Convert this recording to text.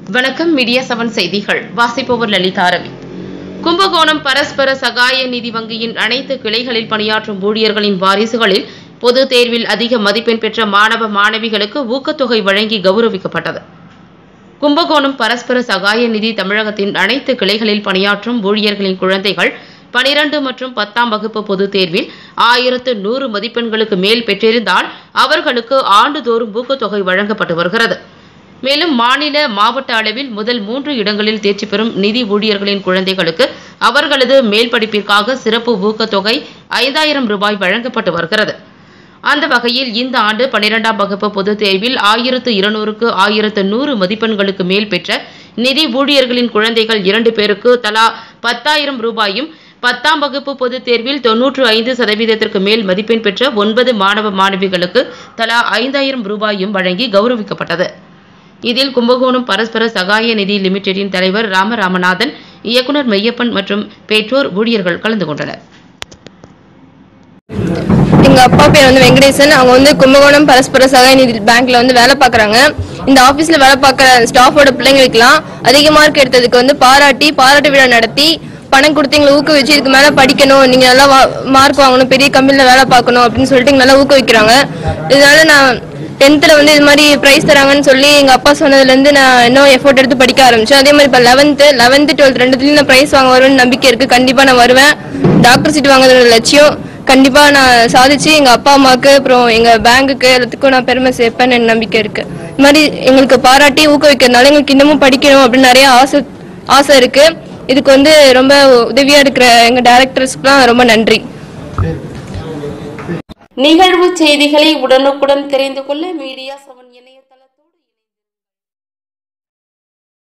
வணக்கம் media seven செய்திகள் வாசிப்பவர் லலிதா ரவி கும்பகோணம் பரஸ்பர சகாய நிதி வங்கியின் அனைத்து கிளைகளில் பணியாற்றும் ஊழியர்களின் வாரிசுகளில் பொது தேர்வில் அதிக மதிப்பெண் பெற்ற மாணவ மாணவிகளுக்கு ஊக்கத்தொகை வழங்கி கௌரவிக்கப்பட்டது கும்பகோணம் பரஸ்பர சகாய நிதி தமிழகத்தின் அனைத்து கிளைகளில் பணியாற்றும் ஊழியர்களின் குழந்தைகள் பனிரெண்டு மற்றும் பத்தாம் வகுப்பு பொதுத் தேர்வில் ஆயிரத்து நூறு மதிப்பெண்களுக்கு மேல் பெற்றிருந்தால் அவர்களுக்கு ஆண்டுதோறும் ஊக்கத்தொகை வழங்கப்பட்டு வருகிறது மேலும் மாநில மாவட்ட அளவில் முதல் மூன்று இடங்களில் தேர்ச்சி பெறும் நிதி ஊழியர்களின் குழந்தைகளுக்கு அவர்களது மேல் படிப்பிற்காக சிறப்பு ஊக்கத்தொகை ஐந்தாயிரம் ரூபாய் வழங்கப்பட்டு வருகிறது அந்த வகையில் இந்த ஆண்டு பனிரெண்டாம் வகுப்பு பொதுத் தேர்வில் ஆயிரத்து இருநூறுக்கு ஆயிரத்து நூறு மதிப்பெண்களுக்கு மேல் பெற்ற நிதி ஊழியர்களின் குழந்தைகள் இரண்டு பேருக்கு தலா பத்தாயிரம் ரூபாயும் பத்தாம் வகுப்பு பொதுத் தேர்வில் தொன்னூற்று ஐந்து சதவீதத்திற்கு மேல் மதிப்பெண் பெற்ற ஒன்பது மாணவ மாணவிகளுக்கு தலா ஐந்தாயிரம் ரூபாயும் வழங்கி கௌரவிக்கப்பட்டது இதில் கும்பகோணம் பரஸ்பர சகாய நிதி லிமிடெடின் தலைவர் ராமராமநாதன் இயக்குனர் மெய்யப்பன் மற்றும் பெற்றோர் ஊழியர்கள் கலந்து கொண்டனர் எங்க அப்பா பேர் வந்து வெங்கடேசன் அவங்க வந்து கும்பகோணம் பரஸ்பர சகாய நிதி பேங்க்ல வந்து வேலை பார்க்கறாங்க இந்த ஆபீஸ்ல வேலை பார்க்குற ஸ்டாஃபோட பிள்ளைங்களுக்குலாம் அதிக மார்க் எடுத்ததுக்கு வந்து பாராட்டி பாராட்டு விழா நடத்தி பணம் கொடுத்து எங்களை ஊக்குவிச்சு இதுக்கு மேல படிக்கணும் நீங்க நல்லா மார்க் வாங்கணும் பெரிய கம்பெனில வேலை பார்க்கணும் அப்படின்னு சொல்லிட்டு எங்களை நல்லா ஊக்குவிக்கிறாங்க இதனால நான் டென்த்தில் வந்து இது மாதிரி ப்ரைஸ் தராங்கன்னு சொல்லி எங்கள் அப்பா சொன்னதுலேருந்து நான் இன்னும் எஃபோர்ட் எடுத்து படிக்க ஆரம்பிச்சேன் அதே மாதிரி இப்போ லெவன்த்து லெவன்த்து டுவெல்த் ரெண்டுத்துலையும் நான் ப்ரைஸ் வாங்க வருவேன்னு நம்பிக்கை இருக்குது கண்டிப்பாக நான் வருவேன் டாக்டர் சீட் வாங்குறதோட லட்சியம் கண்டிப்பாக நான் சாதிச்சு எங்கள் அப்பா அம்மாவுக்கு அப்புறம் எங்கள் பேங்குக்கு எல்லாத்துக்கும் நான் பெருமை சேர்ப்பேன்னு எனக்கு நம்பிக்கை இருக்குது இது மாதிரி எங்களுக்கு பாராட்டி ஊக்குவிக்கிறதுனால எங்களுக்கு இன்னமும் படிக்கணும் அப்படின்னு நிறைய ஆசை ஆசை இருக்குது இதுக்கு வந்து ரொம்ப உதவியாக இருக்கிற எங்கள் டேரக்டர்ஸ்க்குலாம் ரொம்ப நன்றி நிகழ்வு செய்திகளை உடனுக்குடன் தெரிந்து கொள்ள மீடியா செவன் இணைய